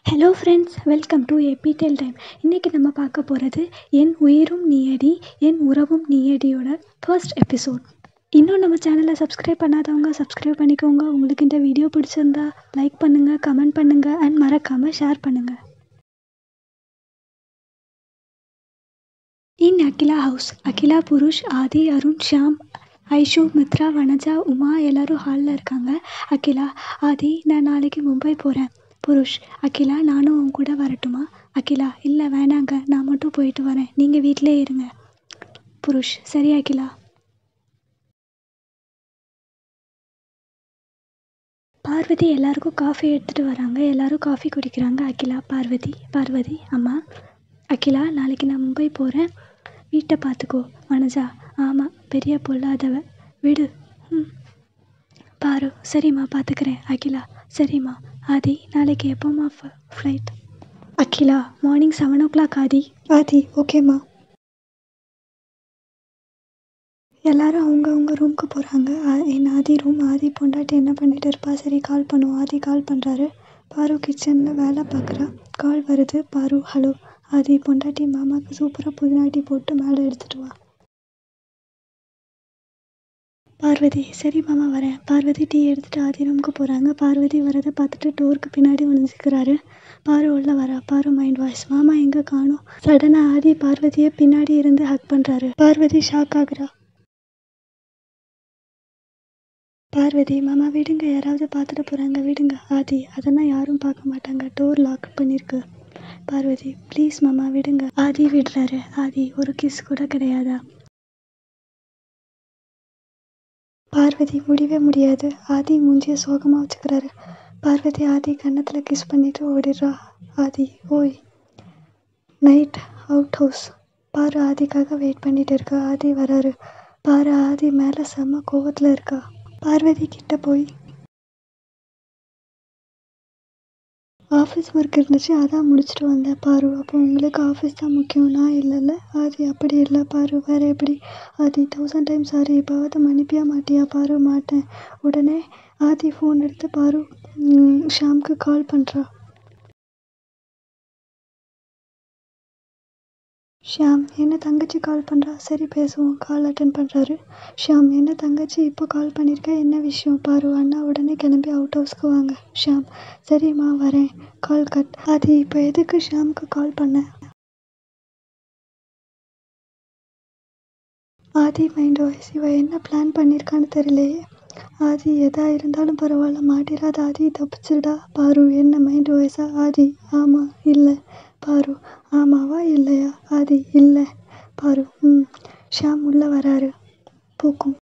hello friends welcome to எபிடெல் time இன்றைக்கி நம்ம பார்க்க போகிறது என் உயிரும் நீயடி என் உறவும் நீயடியோட ஃபர்ஸ்ட் எபிசோட் இன்னும் நம்ம சேனலை சப்ஸ்கிரைப் பண்ணாதவங்க சப்ஸ்கிரைப் பண்ணிக்கோங்க உங்களுக்கு இந்த வீடியோ பிடிச்சிருந்தா லைக் பண்ணுங்கள் கமெண்ட் பண்ணுங்கள் அண்ட் மறக்காமல் ஷேர் பண்ணுங்கள் இன் அகிலா ஹவுஸ் அகிலா புருஷ் ஆதி அருண் ஷாம் ஐஷு மித்ரா வனஜா உமா எல்லாரும் ஹாலில் இருக்காங்க அகிலா ஆதி நான் நாளைக்கு மும்பை போகிறேன் புருஷ் அகிலா நானும் உன் கூட வரட்டுமா அகிலா இல்லை வேணாங்க நான் மட்டும் போயிட்டு வரேன் நீங்கள் வீட்டிலே இருங்க புருஷ் சரி அகிலா பார்வதி எல்லாருக்கும் காஃபி எடுத்துகிட்டு வராங்க எல்லாரும் காஃபி குடிக்கிறாங்க அகிலா பார்வதி பார்வதி அம்மா அகிலா நாளைக்கு நான் மும்பை போகிறேன் வீட்டை பார்த்துக்கோ வனஜா ஆமாம் பெரிய பொல்லாதவ விடு ம் பாரு சரிம்மா பார்த்துக்கிறேன் அகிலா சரிம்மா ஆதி நாளைக்கு எப்போம்மா flight Akila morning seven o'clock Aadhi Aadhi ஓகேம்மா எல்லாரும் அவங்க அவங்க ரூமுக்கு போகிறாங்க என் ஆதி ரூம் ஆதி பொண்டாட்டி என்ன பண்ணிட்டு இருப்பா சரி கால் பண்ணுவோம் ஆதி கால் பண்ணுறாரு பாரு கிச்சனில் வேலை பார்க்குறா கால் வருது பாரு ஹலோ ஆதி பொண்டாட்டி மாமாவுக்கு சூப்பராக புதினாட்டி போட்டு மேலே எடுத்துகிட்டு வா பார்வதி சரி மாமா வரேன் பார்வதி டீ எடுத்துகிட்டு ஆதி ரூமுக்கு போகிறாங்க பார்வதி வரதை பார்த்துட்டு டோருக்கு பின்னாடி ஒழிஞ்சிக்கிறாரு பாரு உள்ள வரா பாரு மைண்ட் வாய்ஸ் மாமா எங்கே காணும் சடனாக ஆதி பார்வதியை பின்னாடி இருந்து ஹக் பண்ணுறாரு பார்வதி ஷாக் ஆகுறா பார்வதி மாமா விடுங்க யாராவது பார்த்துட்டு போகிறாங்க விடுங்க ஆதி அதெல்லாம் யாரும் பார்க்க மாட்டாங்க டோர் லாக் பண்ணியிருக்கு பார்வதி ப்ளீஸ் மாமா விடுங்க ஆதி விடுறாரு ஆதி ஒரு கிஸ் கூட கிடையாதா பார்வதி முடியவே முடியாது ஆதி மூஞ்சிய சோகமாக வச்சுக்கிறாரு பார்வதி ஆதி கன்னத்தில் கிஸ் பண்ணிட்டு ஓடிடுறா ஆதி ஓய் நைட் அவுட் ஹவுஸ் பாரு ஆதிக்காக வெயிட் பண்ணிட்டு இருக்கா ஆதி வராரு பாரு ஆதி மேலே செம்ம கோவத்தில் இருக்கா பார்வதி கிட்ட போய் ஆஃபீஸ் ஒர்க் இருந்துச்சு அதான் முடிச்சுட்டு வந்தேன் பாரு அப்போ உங்களுக்கு ஆஃபீஸ் தான் முக்கியம் நான் இல்லைல்ல ஆதி அப்படி இல்லை பாரு வேறு எப்படி ஆதி தௌசண்ட் டைம் சாரி இப்போவாவது மன்னிப்பியா மாட்டியா பாரு மாட்டேன் உடனே ஆதி ஃபோன் எடுத்து பாரு ஷாம்க்கு கால் பண்ணுறா ஷியாம் என்ன தங்கச்சி கால் பண்ணுறா சரி பேசுவோம் கால் அட்டன் பண்ணுறாரு ஷியாம் என்ன தங்கச்சி இப்போ கால் பண்ணியிருக்க என்ன விஷயம் பாரு அண்ணா உடனே கிளம்பி அவுட் ஹவுஸ்க்கு வாங்க ஷியாம் சரிம்மா வரேன் கால் கட் அது இப்போ எதுக்கு ஷியாமுக்கு கால் பண்ண ஆதி மைண்ட் வாய்ஸ் இவ என்ன பிளான் பண்ணியிருக்கான்னு தெரியலையே ஆதி எதா இருந்தாலும் பரவாயில்ல மாட்டிடாத ஆதி தப்பிச்சிடா பாரு என்ன மைண்ட் வாய்ஸா ஆதி ஆமாம் இல்லை பாரு ஆமாவா இல்லையா ஆதி இல்லை பாரு ம் ஷாம் உள்ளே வராரு பூக்கும்